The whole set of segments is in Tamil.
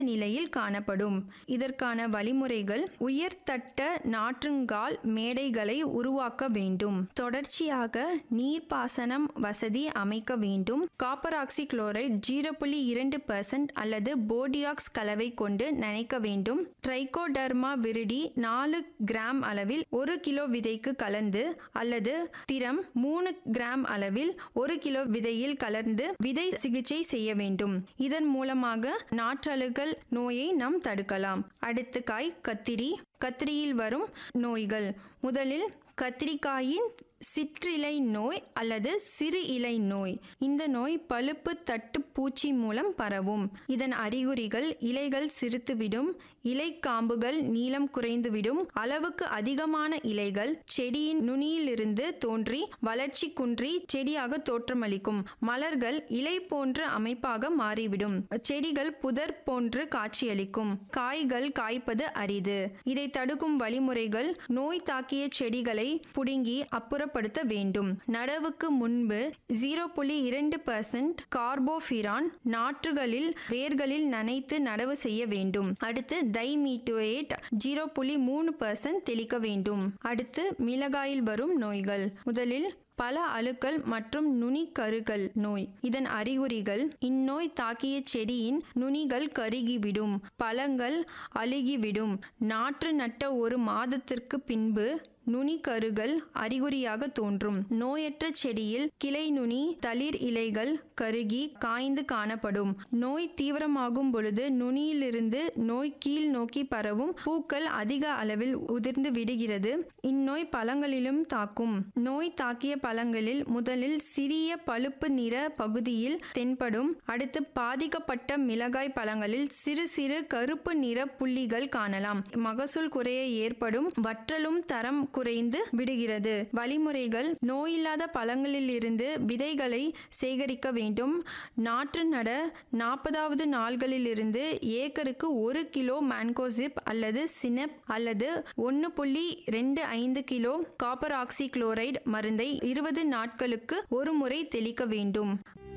நிலையில் காணப்படும் இதற்கான வழிமுறைகள் உயர்தட்ட நாற்றுங்கால் மேடைகளை உருவாக்க வேண்டும் தொடர்ச்சியாக நீர்ப்பாசனம் வசதி அமைக்க வேண்டும் காப்பர் ஆக்சி குளோரைட் ஜீரோ புள்ளி இரண்டு பர்சன்ட் அல்லது போடியாக்ஸ் கலவை கொண்டு நனைக்க வேண்டும் ட்ரைகோடர்மா விரிடி நாலு கிராம் அளவில் ஒரு கிலோ விதைக்கு கலந்து அல்லது திரம் மூணு கிராம் அளவில் ஒரு கிலோ விதையில் கலந்து விதை சிகிச்சை செய்ய வேண்டும் இதன் மூலமாக நாற்றழுகல் நோயை நாம் தடுக்கலாம் அடுத்து காய் கத்திரி கத்திரியில் வரும் நோய்கள் முதலில் கத்திரிக்காயின் சிற்றிலை நோய் அல்லது சிறு இலை நோய் இந்த நோய் பழுப்பு தட்டு பூச்சி மூலம் பரவும் இதன் அறிகுறிகள் இலைகள் சிறுத்துவிடும் இலை காம்புகள் நீளம் குறைந்துவிடும் அளவுக்கு அதிகமான இலைகள் செடியின் நுனியிலிருந்து தோன்றி வளர்ச்சி குன்றி செடியாக தோற்றமளிக்கும் மலர்கள் இலை போன்ற அமைப்பாக மாறிவிடும் செடிகள் புதர் போன்று காட்சியளிக்கும் காய்கள் காய்ப்பது அரிது இதை தடுக்கும் வழிமுறைகள் நோய் தாக்கிய செடிகளை புடுங்கி அப்புறப்படுத்த வேண்டும் நடவுக்கு முன்பு ஜீரோ புள்ளி இரண்டு பர்சன்ட் கார்போஃபிரான் நாற்றுகளில் வேர்களில் நனைத்து நடவு செய்ய வேண்டும் அடுத்து டைமீட்டோயேட் ஜீரோ புள்ளி மூணு பர்சன்ட் தெளிக்க வேண்டும் அடுத்து மிளகாயில் வரும் நோய்கள் முதலில் பல அழுக்கள் மற்றும் நுனிக்கருகள் நோய் இதன் அறிகுறிகள் இந்நோய் தாக்கிய செடியின் நுனிகள் கருகிவிடும் பழங்கள் அழுகிவிடும் நாற்று நட்ட ஒரு மாதத்திற்கு பின்பு நுனிக்கருகள் அறிகுறியாக தோன்றும் நோயற்ற செடியில் கிளை நுனி தளிர் இலைகள் கருகி காய்ந்து காணப்படும் நோய் தீவிரமாகும் பொழுது நுனியிலிருந்து நோய் கீழ் நோக்கி பரவும் பூக்கள் அதிக அளவில் உதிர்ந்து விடுகிறது இந்நோய் பழங்களிலும் தாக்கும் நோய் தாக்கிய பழங்களில் முதலில் சிறிய பழுப்பு நிற பகுதியில் தென்படும் அடுத்து பாதிக்கப்பட்ட மிளகாய் பழங்களில் சிறு சிறு கருப்பு நிற புள்ளிகள் காணலாம் மகசூல் குறைய ஏற்படும் வற்றலும் தரம் குறைந்து விடுகிறது வழிமுறைகள் நோயில்லாத பழங்களிலிருந்து விதைகளை சேகரிக்க வேண்டும் நாற்று நட நாற்பதாவது நாள்களிலிருந்து ஏக்கருக்கு ஒரு கிலோ மேன்கோசிப் அல்லது சினப் அல்லது ஒன்று புள்ளி ரெண்டு ஐந்து கிலோ காப்பர் ஆக்சி குளோரைடு மருந்தை இருபது நாட்களுக்கு ஒரு முறை தெளிக்க வேண்டும்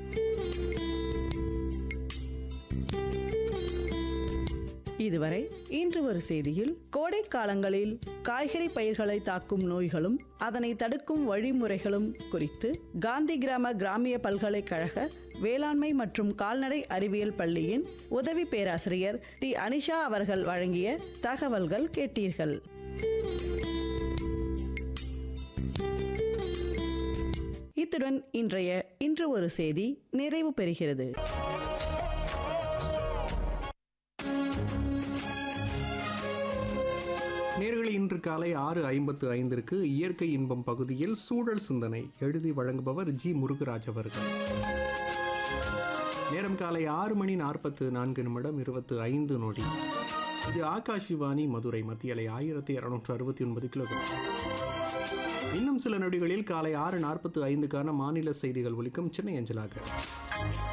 இதுவரை இன்று ஒரு செய்தியில் கோடை காலங்களில் காய்கறி பயிர்களை தாக்கும் நோய்களும் அதனை தடுக்கும் வழிமுறைகளும் குறித்து காந்தி கிராம கிராமிய பல்கலைக்கழக வேளாண்மை மற்றும் கால்நடை அறிவியல் பள்ளியின் உதவி பேராசிரியர் டி அனிஷா அவர்கள் வழங்கிய தகவல்கள் கேட்டீர்கள் இத்துடன் இன்றைய இன்று ஒரு செய்தி நிறைவு பெறுகிறது நேர்களை இன்று காலை ஆறு ஐம்பத்து ஐந்திற்கு இயற்கை இன்பம் பகுதியில் சூழல் சிந்தனை எழுதி வழங்குபவர் ஜி முருகராஜ் அவர்கள் நேரம் காலை ஆறு மணி நாற்பத்து நான்கு நிமிடம் இருபத்து ஐந்து நொடி இது ஆகாஷ்வாணி மதுரை மத்தியலை ஆயிரத்தி இருநூற்று அறுபத்தி ஒன்பது கிலோமீட்டர் இன்னும் சில நொடிகளில் காலை ஆறு நாற்பத்து ஐந்துக்கான மாநில செய்திகள் ஒலிக்கும் சென்னை அஞ்சலாக